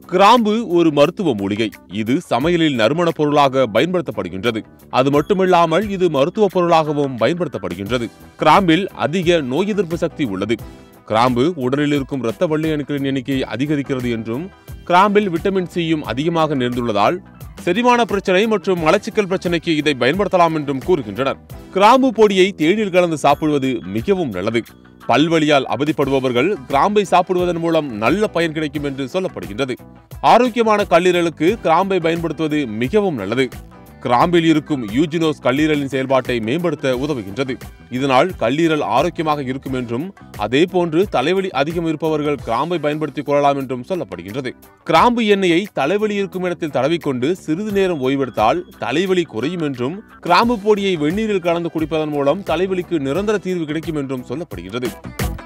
கிராம்பு ஒரு மருத்துவ மூலிகை இது சமையலில் நறுமணப் பொருளாக பயன்படுத்தப்படுகின்றது அது மட்டுமில்லாமல் இது மருத்துவ பொருளாகவும் பயன்படுத்தப்படுகின்றது கிராம்பில் அதிக நோய் எதிர்ப்பு சக்தி உள்ளது கிராம்பு உடலில் இருக்கும் இரத்த வெள்ளை அணுக்களின் எண்ணிக்கையை அதிகரிக்கிறது என்றும் கிராம்பில் விட்டமின் சியும் அதிகமாக நிறைந்துள்ளதால் செரிமான பிரச்சனை மற்றும் மலச்சிக்கல் பிரச்சனைக்கு இதை பயன்படுத்தலாம் என்றும் கூறுகின்றனர் கிராம்பு பொடியை தேநீர் கலந்து சாப்பிடுவது மிகவும் நல்லது பல்வலியால் அவதிப்படுபவர்கள் கிராம்பை சாப்பிடுவதன் மூலம் நல்ல பயன் கிடைக்கும் என்று சொல்லப்படுகின்றது ஆரோக்கியமான கல்லீரலுக்கு கிராம்பை பயன்படுத்துவது மிகவும் நல்லது கிராம்பில் இருக்கும் யூஜினோஸ் கல்லீரலின் செயல்பாட்டை மேம்படுத்த உதவுகின்றது இதனால் கல்லீரல் ஆரோக்கியமாக இருக்கும் என்றும் அதே போன்று தலைவலி அதிகம் இருப்பவர்கள் கிராம்பை பயன்படுத்திக் கொள்ளலாம் என்றும் சொல்லப்படுகின்றது கிராம்பு எண்ணெயை தலைவலி இருக்கும் இடத்தில் தடவிக்கொண்டு சிறிது நேரம் ஓய்வெடுத்தால் தலைவலி குறையும் என்றும் கிராம்பு பொடியை வெந்நீரில் கலந்து குடிப்பதன் மூலம் தலைவலிக்கு நிரந்தர தீர்வு கிடைக்கும் என்றும் சொல்லப்படுகிறது